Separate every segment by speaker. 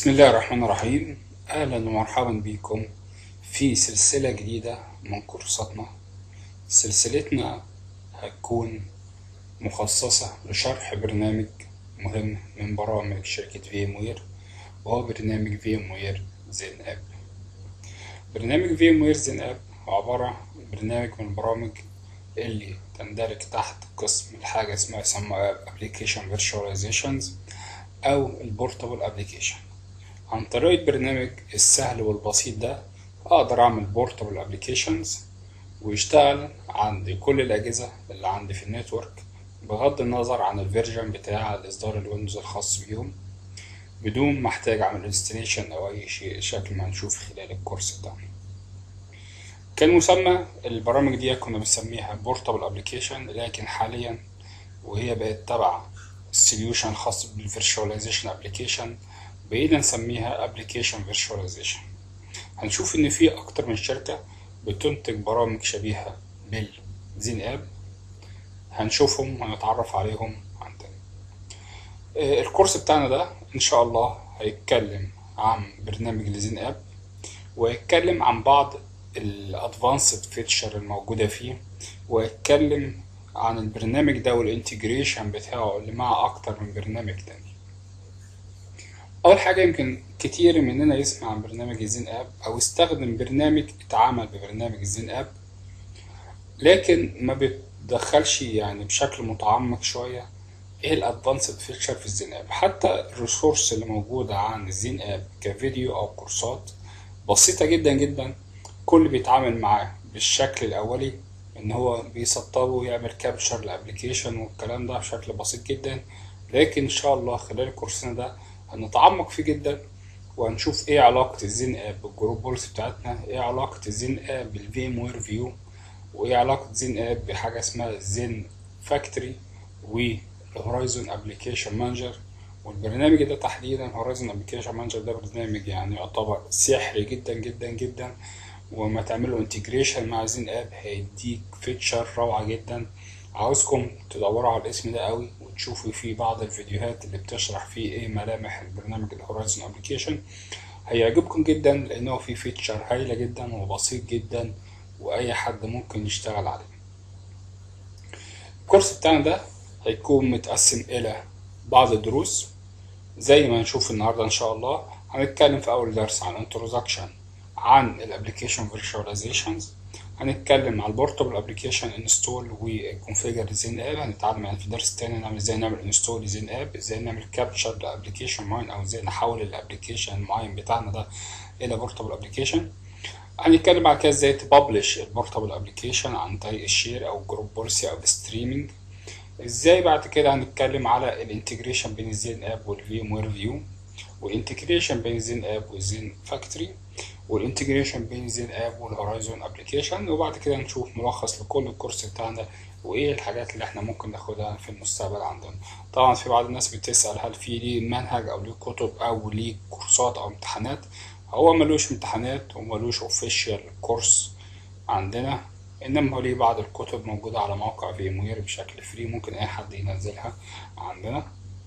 Speaker 1: بسم الله الرحمن الرحيم أهلا ومرحبا بكم في سلسلة جديدة من كورساتنا سلسلتنا هتكون مخصصة لشرح برنامج مهم من برامج شركة فيموير وهو برنامج فيموير زين أب برنامج فيموير زين أب هو عبارة عن برنامج من البرامج اللي تندرج تحت قسم الحاجة اسمها يسمى Application Virtualizations أو البورتابل أبليكيشن عن طريق البرنامج السهل والبسيط ده أقدر أعمل بورتابل أبليكيشنز ويشتغل عند كل الأجهزة اللي عندي في النتورك بغض النظر عن الفيرجن بتاع الإصدار الويندوز الخاص بيهم بدون ما أحتاج أعمل انستليشن أو أي شيء شكل ما هنشوف خلال الكورس ده كان مسمى البرامج دي كنا بنسميها بورتابل أبليكيشن لكن حاليا وهي بقت تبع سوليوشن خاص بالفيرشواليزيشن ابلكيشن بقينا نسميها ابلكيشن فيرشواليزيشن هنشوف ان في اكتر من شركة بتنتج برامج شبيهة بالزين اب هنشوفهم وهنتعرف عليهم عندنا آه، الكورس بتاعنا ده ان شاء الله هيتكلم عن برنامج الزين اب ويتكلم عن بعض الادفانسد فيتشر الموجودة فيه ويتكلم عن البرنامج ده والانتجريشن بتاعه اللي مع اكتر من برنامج تاني اول حاجه يمكن كتير مننا يسمع عن برنامج الزين اب او استخدم برنامج اتعامل ببرنامج الزين اب لكن ما بتدخلش يعني بشكل متعمق شويه ايه الادفانسد فيتشر في الزين اب حتى الريسورس اللي موجوده عن الزين اب كفيديو او كورسات بسيطه جدا جدا كل بيتعامل معاه بالشكل الاولي ان هو بيسطبه ويعمل كابتشر الابلكيشن والكلام ده بشكل بسيط جدا لكن ان شاء الله خلال كورسنا ده هنتعمق فيه جدا وهنشوف ايه علاقة الزين اب بالجروب بوليسي بتاعتنا ايه علاقة الزين اب بالفيم وير فيو وايه علاقة زين اب بحاجة اسمها زين فاكتوري والهورايزون ابلكيشن مانجر والبرنامج ده تحديدا هورايزون ابلكيشن مانجر ده برنامج يعني يعتبر سحري جدا جدا جدا وما تعملوا انتجريشن مع زين اب هيديك فيتشر روعة جدا عاوزكم تدوروا على الاسم ده قوي وتشوفوا فيه بعض الفيديوهات اللي بتشرح فيه ايه ملامح البرنامج الهورايزون ابلكيشن هيعجبكم جدا لانه فيه فيتشر هايلة جدا وبسيط جدا واي حد ممكن يشتغل عليه الكورس بتاعنا ده هيكون متقسم الى بعض الدروس زي ما نشوف النهارده ان شاء الله هنتكلم في اول درس عن introduction عن الابلكيشن فيرشواليزيشنز هنتكلم على البورتابل ابلكيشن انستول وكونفيجر زين اب هنتعلم يعني في الدرس التاني نعمل ازاي نعمل انستول زين اب ازاي نعمل كابتشر لابلكيشن معين او ازاي نحول الابلكيشن المعين بتاعنا ده الى بورتابل ابلكيشن هنتكلم على كده ازاي تبلش البورتابل ابلكيشن عن طريق الشير او جروب بوليسي او الستريمينج ازاي بعد كده هنتكلم على الانتجريشن بين الزين اب والفيم وير فيو والانتجريشن بين الزين اب والزين فاكتوري والانتجريشن بين الزين اب والهورايزون ابلكيشن وبعد كده نشوف ملخص لكل الكورس بتاعنا وايه الحاجات اللي احنا ممكن ناخدها في المستقبل عندنا طبعا في بعض الناس بتسأل هل في ليه منهج او ليه كتب او ليه كورسات او امتحانات هو ملوش امتحانات وملوش اوفيشال كورس عندنا انما هو ليه بعض الكتب موجودة على موقع فيموير بشكل فري ممكن اي حد ينزلها عندنا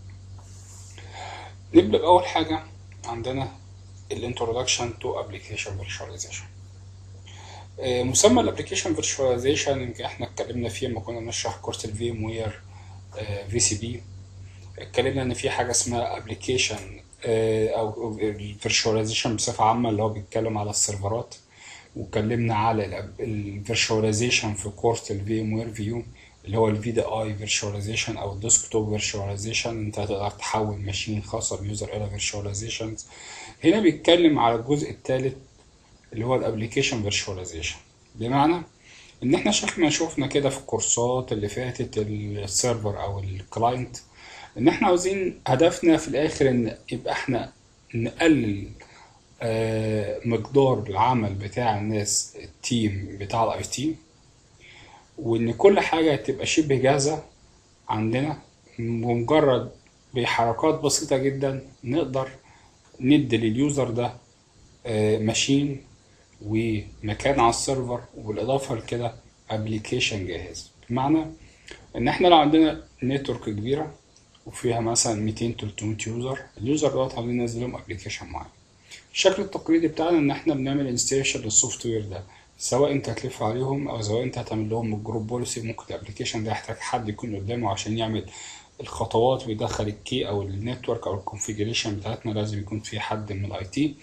Speaker 1: نبدأ بأول حاجة عندنا الانترودكشن تو ابلكيشن فيرتشواليزيشن مسمى الابلكيشن فيرتشواليزيشن يمكن احنا اتكلمنا فيه لما كنا بنشرح كورس الفيم وير في سي بي اتكلمنا ان في حاجه اسمها ابلكيشن او الفيرتشواليزيشن بصفه عامه اللي هو بيتكلم على السيرفرات واتكلمنا على الفيرتشواليزيشن في كورس الفيم وير فيو اللي هو الفي دي اي فيرتشواليزيشن او الديسكتوب فيرتشواليزيشن انت هتقدر تحول ماشين خاصه بيوزر الى فيرتشواليزيشنز هنا بيتكلم على الجزء الثالث اللي هو الابلكيشن فيرتشواليزيشن بمعنى ان احنا شكل ما شفنا كده في الكورسات اللي فاتت السيرفر او الكلاينت ان احنا عاوزين هدفنا في الاخر ان يبقى احنا نقلل آه مقدار العمل بتاع الناس التيم بتاع الاي تي وان كل حاجة تبقى شبه جاهزة عندنا بمجرد بحركات بسيطة جدا نقدر ندي لليوزر ده ماشين ومكان على السيرفر وبالإضافة لكده ابلكيشن جاهز بمعنى ان احنا لو عندنا نتورك كبيرة وفيها مثلا 200 300 يوزر اليوزر دوت عاوزين ننزل لهم ابلكيشن معين الشكل التقليدي بتاعنا ان احنا بنعمل انستيشن للسوفت وير ده سواء انت هتلف عليهم او سواء انت هتعمل لهم الجروب بوليسي ممكن الابلكيشن ده يحتاج حد يكون قدامه عشان يعمل الخطوات ويدخل الكي او النتورك او الكونفيجريشن بتاعتنا لازم يكون في حد من الاي تي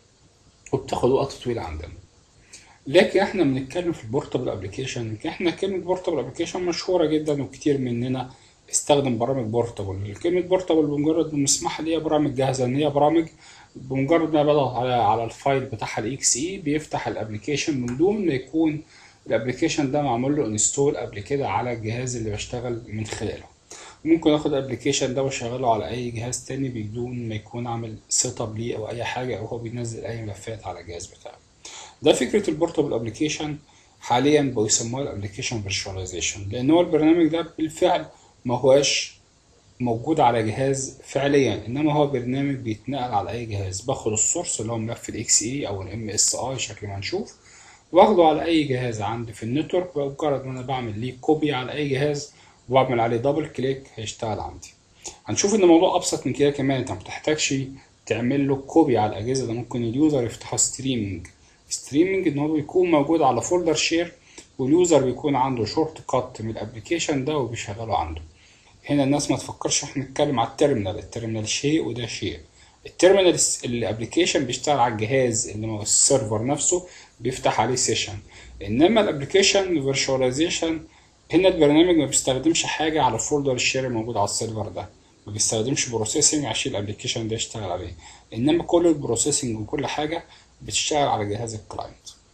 Speaker 1: وبتاخد وقت طويل عندنا لكن احنا بنتكلم في البورتابل ابلكيشن احنا كلمه بورتابل ابلكيشن مشهوره جدا وكتير مننا استخدم برامج بورتابل كلمه بورتابل بمجرد بنسمعها دي برامج جاهزه ان هي برامج بمجرد ما بضغط على على الفايل بتاعها الاكس اي بيفتح الابلكيشن من دون ما يكون الابلكيشن ده معمول له انستول قبل كده على الجهاز اللي بشتغل من خلاله ممكن اخد الابلكيشن ده واشغله على اي جهاز تاني بدون ما يكون عامل سيت اب ليه او اي حاجه او هو بينزل اي ملفات على الجهاز بتاعه ده فكره البورتابل ابلكيشن حاليا بيسموها الابلكيشن فيرتشواليزيشن لان هو البرنامج ده بالفعل ما هواش موجود على جهاز فعليا انما هو برنامج بيتنقل على اي جهاز باخد السورس اللي هو ملف الاكس اي او الام اس اي شكل ما نشوف واخده على اي جهاز عندي في النتورك بمجرد ما انا بعمل ليه كوبي على اي جهاز وبعمل عليه دبل كليك هيشتغل عندي هنشوف ان الموضوع ابسط من كده كمان انت ما بتحتاجش تعمل له كوبي على الاجهزه ده ممكن اليوزر يفتحها ستريمنج ستريمنج ان هو بيكون موجود على فولدر شير واليوزر بيكون عنده شورت كات من الابلكيشن ده وبيشغله عنده هنا الناس ما تفكرش احنا نتكلم على التيرمينال التيرمينال شيء وده شيء التيرمينال الابلكيشن بيشتغل على الجهاز اللي هو السيرفر نفسه بيفتح عليه سيشن انما الابلكيشن فيرتشواليزيشن هنا البرنامج ما بيستخدمش حاجه على الفولدر الشير الموجود على السيرفر ده ما بيستخدمش بروسيسنج عشان الابلكيشن ده يشتغل عليه انما كل البروسيسنج وكل حاجه بتشتغل على جهاز الكلاينت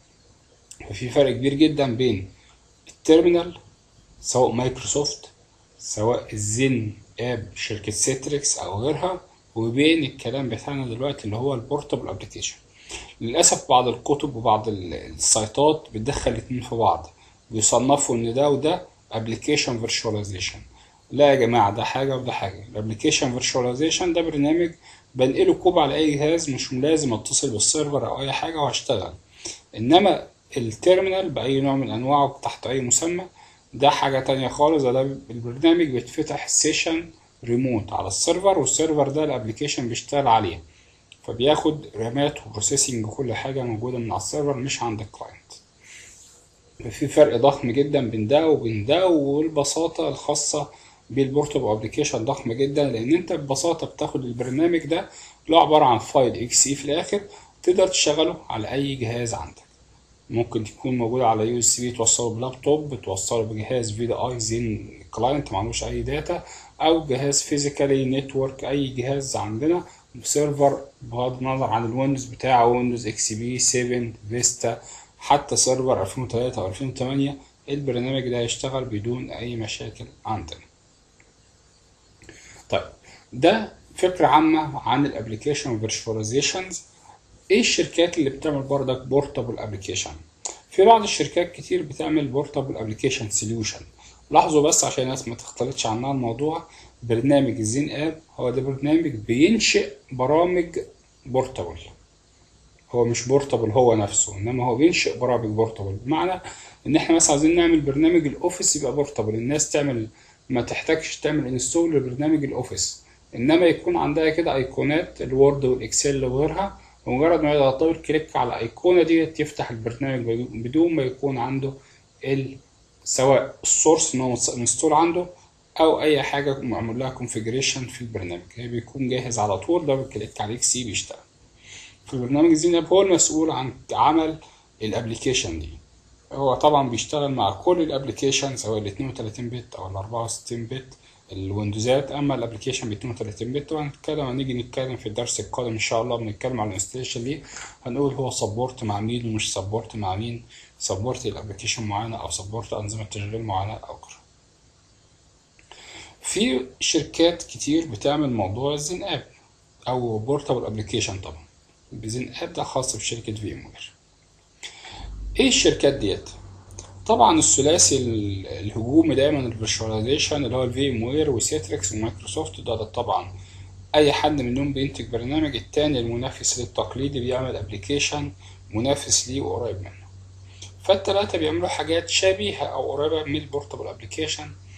Speaker 1: ففي فرق كبير جدا بين التيرمينال سواء مايكروسوفت سواء الزن اب شركة سيتريكس او غيرها وبين الكلام بتاعنا دلوقتي اللي هو البورتابل ابلكيشن للاسف بعض الكتب وبعض السايتات بتدخل الاتنين في بعض بيصنفوا ان ده وده ابلكيشن فيرتشواليزيشن لا يا جماعه ده حاجه وده حاجه الابلكيشن فيرتشواليزيشن ده برنامج بنقله كوب على اي جهاز مش لازم اتصل بالسيرفر او اي حاجه وهشتغل انما التيرمينال باي نوع من انواعه تحت اي مسمى ده حاجة تانية خالص ده البرنامج بيتفتح السيشن ريموت على السيرفر والسيرفر ده الابلكيشن بيشتغل عليه فبياخد رامات وبروسيسنج وكل حاجة موجودة من على السيرفر مش عند الكلاينت في فرق ضخم جدا بين ده وبين ده والبساطة الخاصة بالبورتابل ابلكيشن ضخمة جدا لان انت ببساطة بتاخد البرنامج ده اللي هو عبارة عن فايل اكس اي في الاخر تقدر تشغله على اي جهاز عندك ممكن تكون موجودة على يو اس بي توصله بلابتوب بتوصله بجهاز في دي اي زين كلاينت معلوش اي داتا او جهاز فيزيكالي نتورك اي جهاز عندنا سيرفر بغض النظر عن الويندوز بتاعه ويندوز اكس بي 7 فيستا حتى سيرفر 2003 او 2008 البرنامج ده هيشتغل بدون اي مشاكل عندنا طيب ده فكرة عامة عن الابلكيشن فيرتشواليزيشنز ايه الشركات اللي بتعمل بردك بورتابل ابلكيشن في بعض الشركات كتير بتعمل بورتابل ابلكيشن سوليوشن لاحظوا بس عشان الناس ما تختلطش عنها الموضوع برنامج الزين اب هو ده برنامج بينشئ برامج بورتابل هو مش بورتابل هو نفسه انما هو بينشئ برامج بورتابل بمعنى ان احنا مثلا عايزين نعمل برنامج الاوفيس يبقى بورتابل الناس تعمل ما تحتاجش تعمل انستول لبرنامج الاوفيس انما يكون عندها كده ايقونات الوورد والاكسل وغيرها بمجرد ما يضغط دبل كليك على الايقونه ديت يفتح البرنامج بدون ما يكون عنده ال سواء السورس ان هو انستول عنده او اي حاجه معمول لها كونفيجريشن في البرنامج هي بيكون جاهز على طول دبل كليك عليه سي بيشتغل في البرنامج زين اب هو المسؤول عن عمل الابلكيشن دي هو طبعا بيشتغل مع كل الابلكيشن سواء ال 32 بت او ال 64 بت الويندوزات اما الابلكيشن ب 32 بت وهنتكلم هنيجي نتكلم في الدرس القادم ان شاء الله بنتكلم على الانستليشن ليه هنقول هو سبورت مع مين ومش سبورت مع مين سبورت الابلكيشن معينه او سبورت انظمه تشغيل معينه او غيره في شركات كتير بتعمل موضوع الزين اب او بورتابل ابلكيشن طبعا بزين اب ده خاص بشركه في ام وير ايه الشركات ديت طبعا الثلاثي الهجومي دايما الفيرشواليزيشن اللي هو الفي ام وير وسيتريكس ومايكروسوفت ده, ده طبعا اي حد منهم بينتج برنامج التاني المنافس للتقليدي بيعمل ابلكيشن منافس ليه وقريب منه فالتلاتة بيعملوا حاجات شبيهة او قريبة من البورتابل ابلكيشن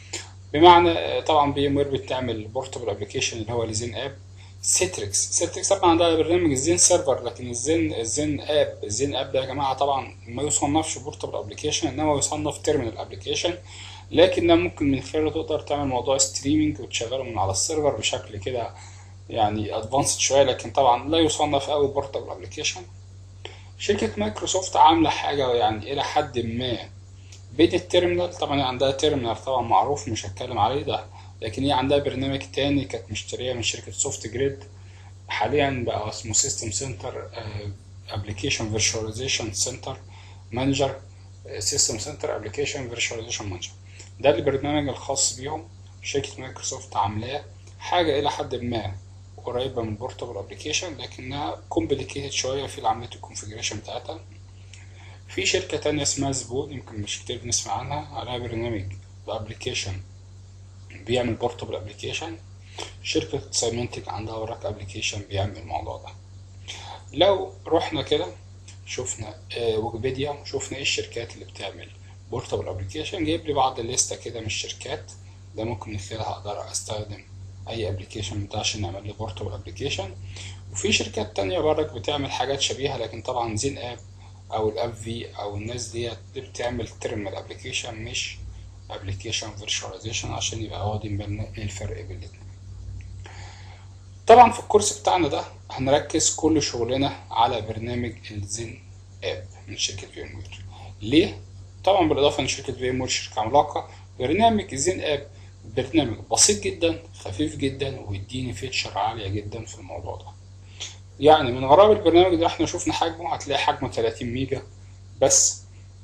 Speaker 1: بمعنى طبعا في ام وير بتعمل بورتبل ابلكيشن اللي هو الزين اب سيتريكس سيتريكس طبعا ده برنامج الزين سيرفر لكن الزين الزين اب الزين اب ده يا جماعه طبعا ما يصنفش بورتبل ابلكيشن انما يصنف تيرمينال ابلكيشن لكن ده ممكن من خلاله تقدر تعمل موضوع ستريمينج وتشغله من على السيرفر بشكل كده يعني ادفانسد شويه لكن طبعا لا يصنف قوي بورتبل ابلكيشن شركه مايكروسوفت عامله حاجه يعني الى حد ما بين التيرمينال طبعا هي عندها تيرمينال طبعا معروف مش هتكلم عليه ده لكن هي عندها برنامج تاني كانت مشتريه من شركه سوفت جريد حاليا بقى اسمه سيستم سنتر ابلكيشن فيرتشواليزيشن سنتر مانجر سيستم سنتر ابلكيشن فيرتشواليزيشن مانجر ده البرنامج الخاص بيهم شركه مايكروسوفت عاملاه حاجه الى حد ما قريبه من بورتبل ابلكيشن لكنها كومبليكيتد شويه في عمليه الكونفيجريشن بتاعتها في شركة تانية اسمها زبون يمكن مش كتير بنسمع عنها عليها برنامج بأبليكيشن بيعمل بورتبل ابلكيشن شركة سايمنتك عندها وراك ابلكيشن بيعمل الموضوع ده لو رحنا كده شفنا آه ويكيبيديا شفنا ايه الشركات اللي بتعمل بورتبل ابلكيشن جايب لي بعض الليستة كده من الشركات ده ممكن من خلالها اقدر استخدم اي ابلكيشن بتاع عشان نعمل لي بورتبل ابلكيشن وفي شركات تانية برك بتعمل حاجات شبيهة لكن طبعا زين اب او الاب في او الناس ديت دي بتعمل تيرمال ابلكيشن مش ابلكيشن فيرتشواليزيشن عشان يبقى واخدين بالنا ايه الفرق بين الاتنين طبعا في الكورس بتاعنا ده هنركز كل شغلنا على برنامج الزين اب من شركة في ام وير ليه؟ طبعا بالاضافة ان شركة في ام وير شركة عملاقة برنامج الزين اب برنامج بسيط جدا خفيف جدا ويديني فيتشر عالية جدا في الموضوع ده يعني من غرائب البرنامج ده احنا شفنا حجمه هتلاقي حجمه 30 ميجا بس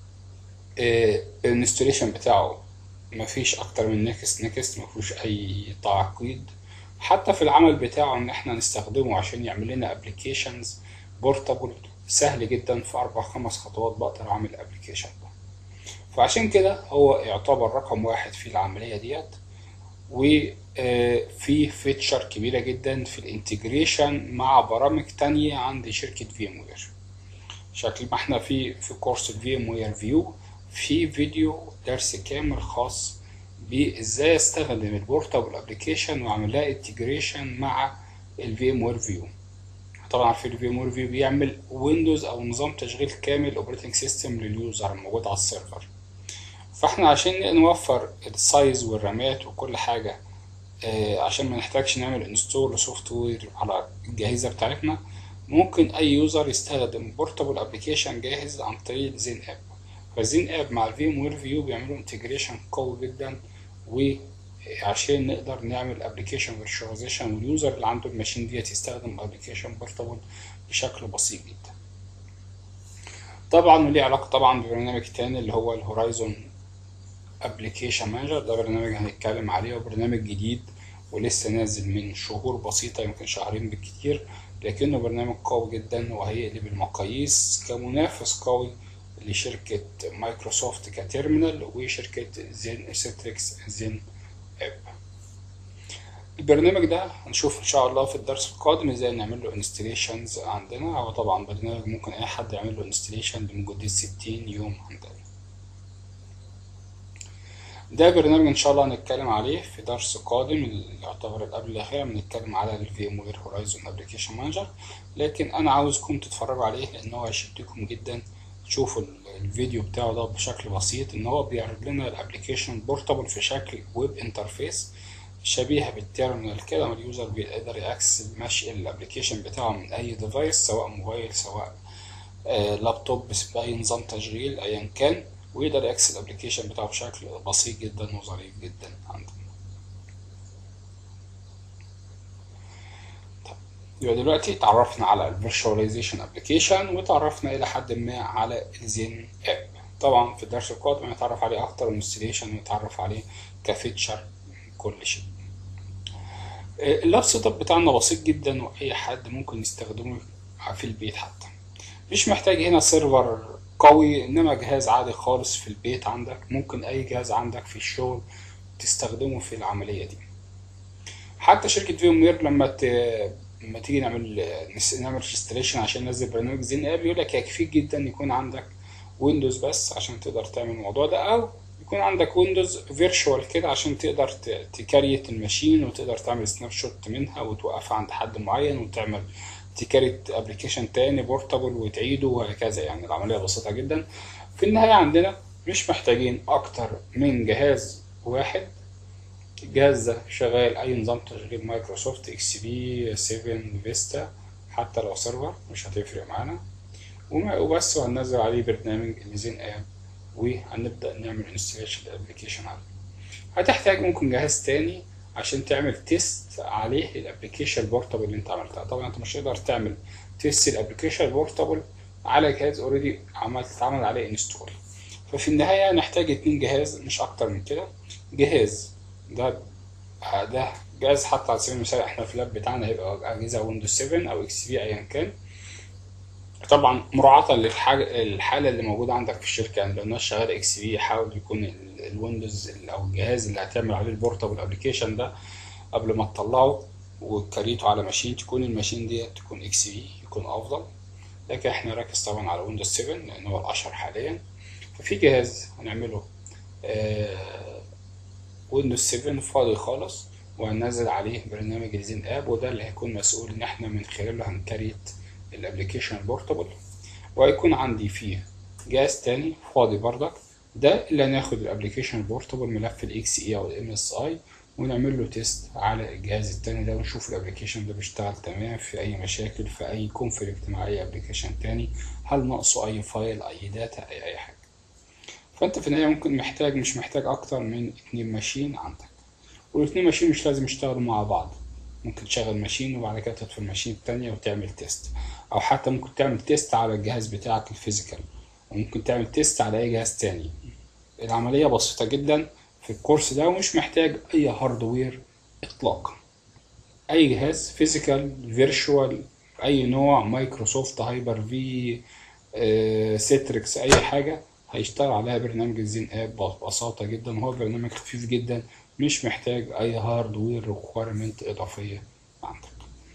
Speaker 1: اه الانستوليشن بتاعه مفيش اكتر من نكست نكست مفيهوش اي تعقيد حتى في العمل بتاعه ان احنا نستخدمه عشان يعمل لنا ابلكيشنز بورتابل سهل جدا في اربع خمس خطوات بقدر اعمل الابلكيشن ده فعشان كده هو يعتبر رقم واحد في العملية ديت وفي فيتشر كبيرة جدا في الانتجريشن مع برامج تانية عند شركة في ام وير شكل ما احنا في في كورس الفي ام وير فيو في فيديو درس كامل خاص بازاي استخدم البورتابل ابلكيشن واعمل لها انتجريشن مع الفي ام وير فيو طبعا في الفي ام وير فيو بيعمل ويندوز او نظام تشغيل كامل اوبريتنج سيستم لليوزر الموجود على السيرفر فاحنا عشان نوفر السايز والرامات وكل حاجة آه عشان ما نحتاجش نعمل انستول لسوفت وير على الجهازة بتاعتنا ممكن اي يوزر يستخدم بورتابل ابلكيشن جاهز عن طريق زين اب فزين اب مع الفي ام وير فيو بيعملوا انتجريشن قوي جدا وعشان نقدر نعمل ابلكيشن فيرتشواليزيشن واليوزر اللي عنده الماشين ديت يستخدم ابلكيشن بورتابل بشكل بسيط جدا طبعا وليه علاقة طبعا ببرنامج تاني اللي هو الهورايزون ابلكيشن مانجر ده برنامج هنتكلم عليه وبرنامج جديد ولسه نازل من شهور بسيطة يمكن شهرين بالكتير لكنه برنامج قوي جدا وهيقلب المقاييس كمنافس قوي لشركة مايكروسوفت كتيرمينال وشركة زين سيتريكس زين اب البرنامج ده هنشوف ان شاء الله في الدرس القادم ازاي نعمل له انستليشنز عندنا هو طبعا برنامج ممكن اي حد يعمل له انستليشن لمدة 60 يوم عندنا ده برنامج ان شاء الله هنتكلم عليه في درس قادم اللي يعتبر قبل الاخير بنتكلم على الفي ام وير هورايزون ابلكيشن مانجر لكن انا عاوزكم تتفرجوا عليه لان هو هيشدكم جدا تشوفوا الفيديو بتاعه ده بشكل بسيط ان هو بيعرض لنا الابلكيشن بورتابل في شكل ويب انترفيس شبيهه بالتيرمينال كده اليوزر بيقدر ياكسس ماشي الابلكيشن بتاعه من اي ديفايس سواء موبايل سواء آه لابتوب باي نظام تشغيل ايا كان ويقدر ياكسس الابلكيشن بتاعه بشكل بسيط جدا وظريف جدا عندنا طب يبقى دلوقتي اتعرفنا على الفيرتشواليزيشن ابلكيشن وتعرفنا الى حد ما على الزين اب طبعا في الدرس القادم هنتعرف عليه اكتر انستليشن ونتعرف عليه كفيتشر كل شيء اللاب سيت اب بتاعنا بسيط جدا واي حد ممكن يستخدمه في البيت حتى مش محتاج هنا سيرفر قوي انما جهاز عادي خالص في البيت عندك ممكن اي جهاز عندك في الشغل تستخدمه في العملية دي حتى شركة فيوم وير لما ت... لما تيجي نعمل نعمل ريجستريشن عشان ننزل برنامج زين اب يقول لك يكفيك جدا يكون عندك ويندوز بس عشان تقدر تعمل الموضوع ده او يكون عندك ويندوز فيرتشوال كده عشان تقدر ت- تكريت الماشين وتقدر تعمل سناب شوت منها وتوقفها عند حد معين وتعمل تكريت ابلكيشن تاني بورتابل وتعيده وهكذا يعني العملية بسيطة جدا في النهاية عندنا مش محتاجين أكتر من جهاز واحد الجهاز ده شغال أي نظام تشغيل مايكروسوفت اكس بي 7 فيستا حتى لو سيرفر مش هتفرق معانا وما- وبس وهننزل عليه برنامج الليزين اب وهنبدأ نعمل انستليشن للابلكيشن عليه هتحتاج ممكن جهاز تاني عشان تعمل تيست عليه الابلكيشن بورتابل اللي انت عملتها طبعا انت مش هتقدر تعمل تيست الابلكيشن بورتابل على جهاز اوريدي عملت اتعمل عليه انستول ففي النهاية نحتاج اتنين جهاز مش اكتر من كده جهاز ده ده جهاز حتى على سبيل المثال احنا في اللاب بتاعنا هيبقى اجهزة ويندوز 7 او اكس بي ايا كان طبعا مراعاة للحاجة الحالة اللي موجودة عندك في الشركة يعني لو الناس شغالة اكس بي حاول يكون ال- الويندوز ال- او الجهاز اللي هتعمل عليه البورتابل ابلكيشن ده قبل ما تطلعه وتكريته على ماشين تكون الماشين دي تكون اكس بي يكون افضل لكن احنا نركز طبعا على ويندوز 7 لان هو الاشهر حاليا ففي جهاز هنعمله آه ويندوز 7 فاضي خالص وهننزل عليه برنامج الزين اب وده اللي هيكون مسؤول ان احنا من خلاله هنكريت الابلكيشن بورتابل وهيكون عندي فيه جهاز تاني فاضي بردك ده اللي هناخد الابلكيشن بورتابل ملف الاكس اي او الام اس اي ونعمل له تيست على الجهاز التاني ده ونشوف الابلكيشن ده بيشتغل تمام في اي مشاكل في اي كونفليكت مع اي ابلكيشن تاني هل ناقصه اي فايل اي داتا اي اي حاجه فانت في النهايه ممكن محتاج مش محتاج اكتر من اتنين ماشين عندك والاتنين ماشين مش لازم يشتغلوا مع بعض ممكن تشغل ماشين وبعد كده تطفي الماشين التانية وتعمل تيست او حتى ممكن تعمل تيست على الجهاز بتاعك الفيزيكال وممكن تعمل تيست على اي جهاز تاني العملية بسيطة جدا في الكورس ده ومش محتاج اي هاردوير اطلاقا اي جهاز فيزيكال فيرتشوال اي نوع مايكروسوفت هايبر في آه، سيتريكس اي حاجة هيشتغل عليها برنامج الزين اب ببساطة جدا وهو برنامج خفيف جدا مش محتاج اي هاردوير ريكويرمنت اضافية عندك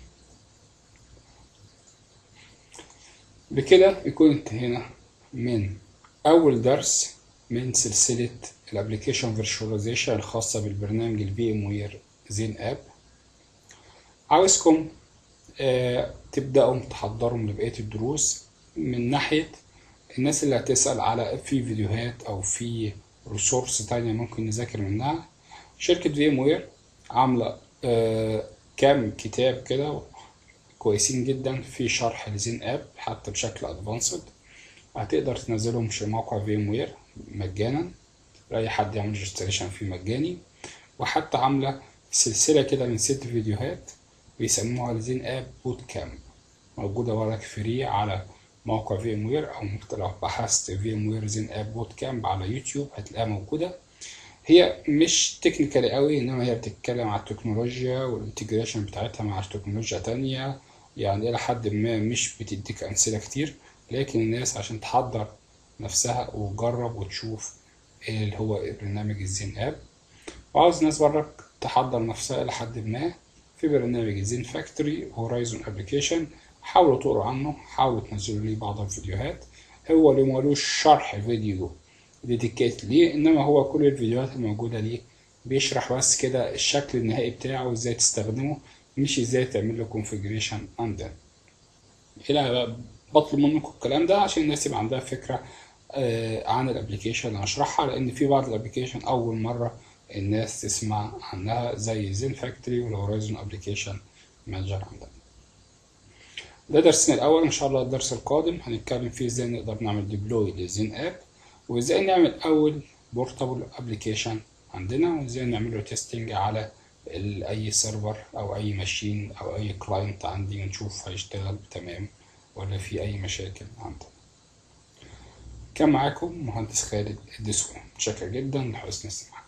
Speaker 1: بكده يكون انتهينا من اول درس من سلسلة الابليكيشن فيرتشواليزيشن الخاصة بالبرنامج الفي ام وير زين اب عاوزكم آه، تبدأوا تحضروا لبقية الدروس من ناحية الناس اللي هتسأل على في فيديوهات أو في ريسورس تانية ممكن نذاكر منها شركة في ام وير عاملة آه، كام كتاب كده كويسين جدا في شرح لزين اب حتى بشكل ادفانسد هتقدر تنزلهم في موقع في ام وير مجانا لأي حد يعمل ريجستريشن فيه مجاني وحتى عاملة سلسلة كده من ست فيديوهات بيسموها لزين اب بوت كامب موجودة وراك فري على موقع في ام وير او ممكن لو بحثت في ام وير زين اب بوت كامب على يوتيوب هتلاقيها موجودة هي مش تكنيكالي قوي انما هي بتتكلم على التكنولوجيا والانتجريشن بتاعتها مع تكنولوجيا تانية يعني الى حد ما مش بتديك امثلة كتير لكن الناس عشان تحضر نفسها وتجرب وتشوف ايه اللي هو برنامج الزين اب وعاوز ناس برك تحضر نفسها إلى حد ما في برنامج الزين فاكتوري هورايزون ابلكيشن حاولوا تقروا عنه حاولوا تنزلوا لي بعض الفيديوهات هو اللي مالوش شرح فيديو ديديكيت ليه انما هو كل الفيديوهات الموجودة ليه بيشرح بس كده الشكل النهائي بتاعه وازاي تستخدمه مش ازاي تعمل له كونفيجريشن عندنا الى بطلب منكم الكلام ده عشان الناس يبقى عندها فكرة آه، عن الابليكيشن اللي هشرحها لان في بعض الابليكيشن اول مرة الناس تسمع عنها زي زين فاكتوري والهورايزون ابليكيشن مانجر عندنا ده درسنا الاول ان شاء الله الدرس القادم هنتكلم فيه ازاي نقدر نعمل ديبلوي للزين اب وازاي نعمل اول بورتابل ابليكيشن عندنا وازاي نعمل له تيستنج على ال- اي سيرفر او اي ماشين او اي كلاينت عندي ونشوف هيشتغل تمام ولا في اي مشاكل عندنا كان معاكم مهندس خالد الدسوقي متشكر جدا لحسن الاستماع